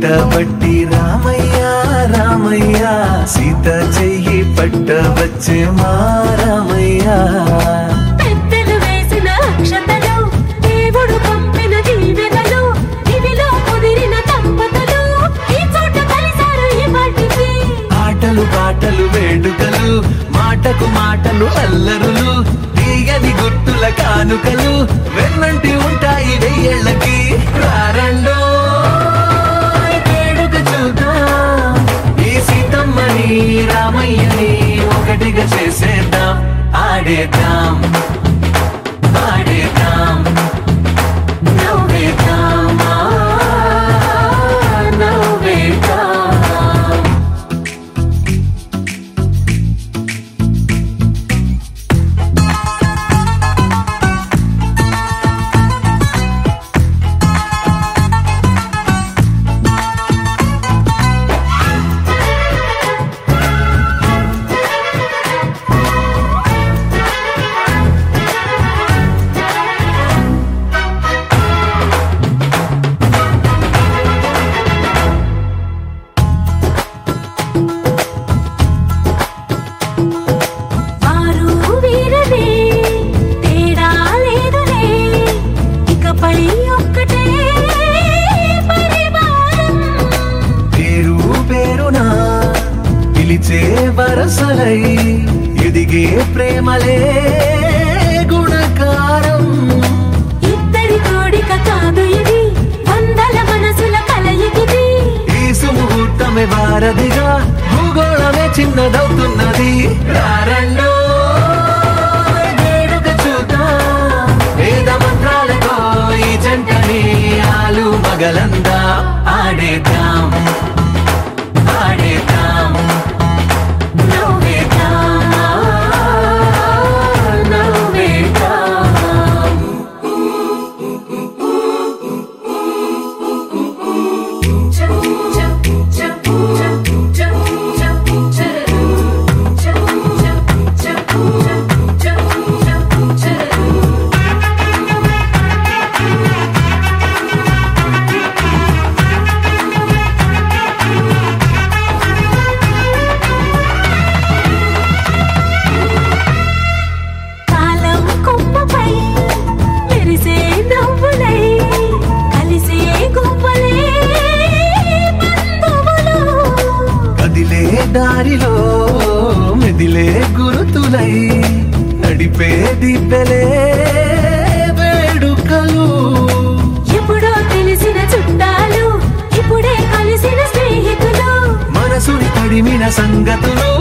పట్టబట్టి రామయ్య రామయ్య సీత చెయ్యి పట్టవచ్చే మా రామయ్య పెద్దలు వేసిన అక్షతలు దేవుడు పంపిన దీవెనలు ఇవిలో కుదిరిన దంపతులు ఈ చోట కలిసారు ఈ వాటికి ఆటలు పాటలు వేడుకలు మాటకు మాటలు అల్లరులు తీయని గుర్తుల కానుకలు వెన్నంటి ఉంటాయి వెయ్యేళ్ళకి రారండో వేడుక చూద్దాం ఈ సీతమ్మని రామయ్యని ఒకటిగా చేసేద్దాం ఆడేద్దాం ఆడేద్దాం నవ్వేద్దాం ఆ, నవ్వేద్దాం వారు వీరనే తేడా లేదులే ఇకపై ఒక్కటే పరివారం పేరు పేరునా పిలిచే వరసలై ఎదిగే ప్రేమలే గుణకారం ఇద్దరి కోడిక కాదు ఇది వందల మనసుల కలయికిది ఈ సుముహూర్తమే వారధిగా భూగోళమే చిన్నదవుతున్నది రారండో వేడుక చూద్దాం వేద మంత్రాలతో ఈ జంటని ఆలు మగలందా ఆడేద్దాం ఆడేద్దాం నవ్వేద్దాం నవ్వేద్దాం కాలం కొమ్మపై మెరిసే నవ్వులై కలిసే గువ్వలే బంధువులు కదిలే దారిలో మెదిలే గురుతులై నడిపే దిబ్బెలే వేడుకలు ఎప్పుడో తెలిసిన చుట్టాలు ఇప్పుడే కలిసిన స్నేహితులు మనసుని తడిమిన సంగతులు